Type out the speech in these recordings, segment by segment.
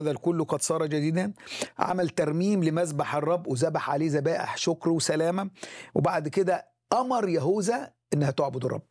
هذا الكل قد صار جديدا عمل ترميم لمذبح الرب وذبح عليه ذبائح شكر وسلامة وبعد كده أمر يهوذا إنها تعبد الرب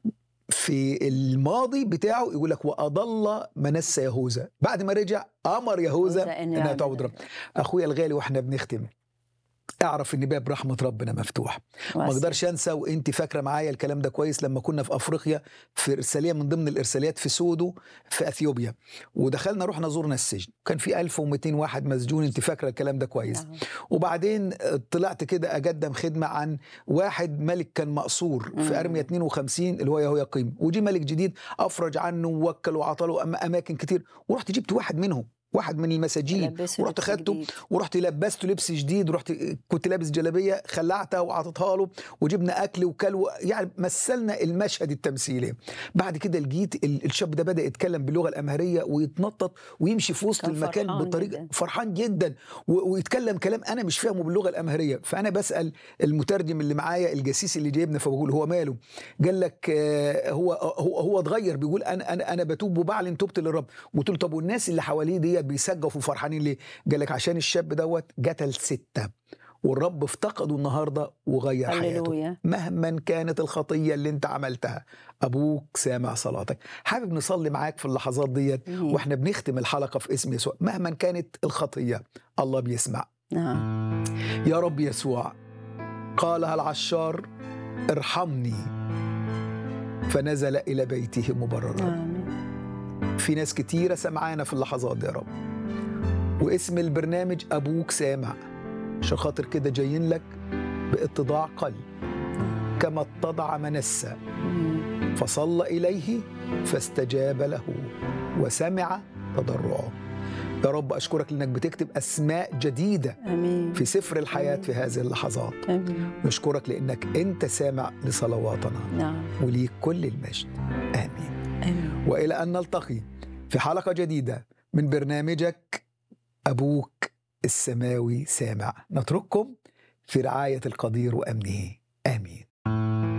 في الماضي بتاعه يقول لك وأضل منسى يهوذا بعد ما رجع أمر يهوذا يهوذا إنه إنها يعمل تعبد الرب أخويا الغالي وإحنا بنختم اعرف ان باب رحمه ربنا مفتوح ما واسع. اقدرش انسى وانت فاكره معايا الكلام ده كويس لما كنا في افريقيا في ارساليه من ضمن الارساليات في سودو في اثيوبيا ودخلنا رحنا زورنا السجن كان في 1200 واحد مسجون انت فاكره الكلام ده كويس نعم. وبعدين طلعت كده اقدم خدمه عن واحد ملك كان مقصور مم. في ارميا 52 اللي هو يهوياقيم وجي ملك جديد افرج عنه ووكل وعطله أم- اماكن كتير ورحت جبت واحد منهم واحد من المساجين لبسه ورحت لبس خدته جديد. ورحت لبسته لبس جديد ورحت كنت لابس جلابيه خلعتها وعطيتها له وجبنا اكل وكل و- يعني مثلنا المشهد التمثيلي بعد كده لقيت ال- الشاب ده بدا يتكلم باللغه الامهريه ويتنطط ويمشي في وسط كان المكان فرحان بطريقه جداً. فرحان جدا و- ويتكلم كلام انا مش فاهمه باللغه الامهريه فانا بسال المترجم اللي معايا الجاسيس اللي جايبنا فبقول هو ماله قال لك آه، هو هو هو اتغير بيقول انا انا انا بتوب وبعلن توبت للرب قلت له طب والناس اللي حواليه ديت بيسقفوا وفرحانين ليه قال لك عشان الشاب دوت قتل سته والرب افتقده النهارده وغير حياته هللويا مهما كانت الخطيه اللي انت عملتها ابوك سامع صلاتك حابب نصلي معاك في اللحظات ديت مم. واحنا بنختم الحلقه في اسم يسوع مهما كانت الخطيه الله بيسمع نعم يا رب يسوع قالها العشار ارحمني فنزل الى بيته مبررا آمين. في ناس كتيره سمعانا في اللحظات دي يا رب واسم البرنامج ابوك سامع عشان خاطر كده جايين لك باتضاع قلب كما اتضع منسى مم. فصلى إليه فاستجاب له وسمع تضرعه يا رب أشكرك لأنك بتكتب أسماء جديدة امين في سفر الحياة في هذه اللحظات امين نشكرك لأنك أنت سامع لصلواتنا نعم وليك كل المجد آمين امين وإلى أن نلتقي في حلقة جديدة من برنامجك أبوك السماوي سامع نترككم في رعاية القدير وأمنه